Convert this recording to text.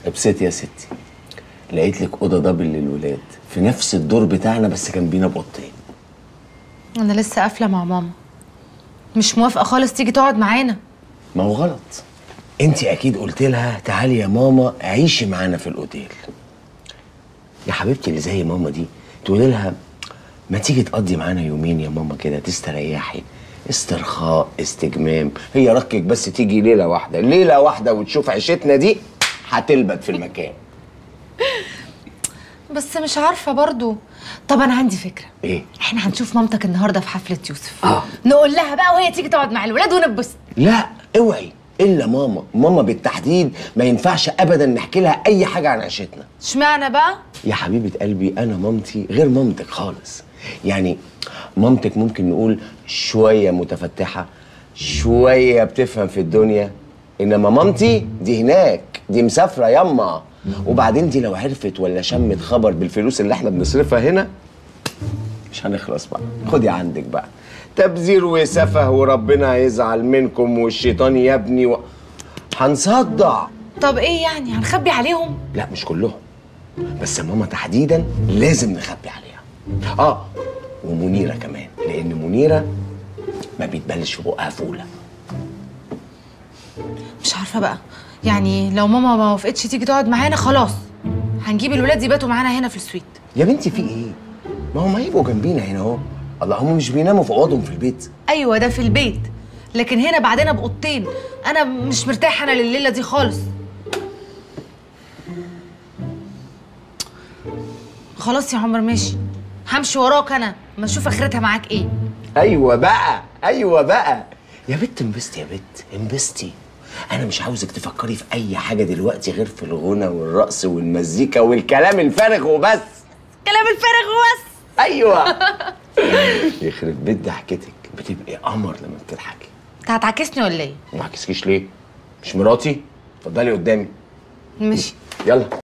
ابسطي يا ستي لقيت لك اوضه دبل للولاد في نفس الدور بتاعنا بس كان بينا بأوضتين انا لسه قافله مع ماما مش موافقه خالص تيجي تقعد معانا ما هو غلط انت اكيد قلت لها تعالي يا ماما عيشي معانا في الاوتيل يا حبيبتي اللي زي ماما دي تقولي لها ما تيجي تقضي معانا يومين يا ماما كده تستريحي استرخاء استجمام هي ركك بس تيجي ليله واحده ليله واحده وتشوف عيشتنا دي هتلبت في المكان بس مش عارفه برضو طب انا عندي فكره ايه احنا هنشوف مامتك النهارده في حفله يوسف آه. نقول لها بقى وهي تيجي تقعد مع الولاد ونبسط لا اوعي الا ماما ماما بالتحديد ما ينفعش ابدا نحكي لها اي حاجه عن عيشتنا اشمعنى بقى يا حبيبة قلبي أنا مامتي غير مامتك خالص يعني مامتك ممكن نقول شوية متفتحة شوية بتفهم في الدنيا إنما مامتي دي هناك دي مسافرة يما وبعدين دي لو عرفت ولا شمت خبر بالفلوس اللي احنا بنصرفها هنا مش هنخلص بقى خدي عندك بقى تبذير وسفه وربنا هيزعل منكم والشيطان يبني و... هنصدع طب ايه يعني هنخبي عليهم لا مش كلهم بس ماما تحديدا لازم نخبي عليها اه ومنيره كمان لان منيره ما بيتبلش في بقها فوله مش عارفه بقى يعني لو ماما ما وافقتش تيجي تقعد معانا خلاص هنجيب الولاد يباتوا معانا هنا في السويت يا بنتي في ايه ما هم هيبقوا جنبينا هنا اهو الله هم مش بيناموا في اوضهم في البيت ايوه ده في البيت لكن هنا بعدنا باوضتين انا مش مرتاحه انا لليله دي خالص خلاص يا عمر ماشي همشي وراك انا ما اشوف اخرتها معاك ايه ايوه بقى ايوه بقى يا بت انبسطي يا بت انبسطي انا مش عاوزك تفكري في اي حاجه دلوقتي غير في الغنى والرقص والمزيكا والكلام الفارغ وبس كلام الفارغ وبس ايوه يخرب بيت ضحكتك بتبقي قمر لما بتضحكي انت هتعكسني ولا ايه ما عكسكيش ليه مش مراتي اتفضلي قدامي ماشي يلا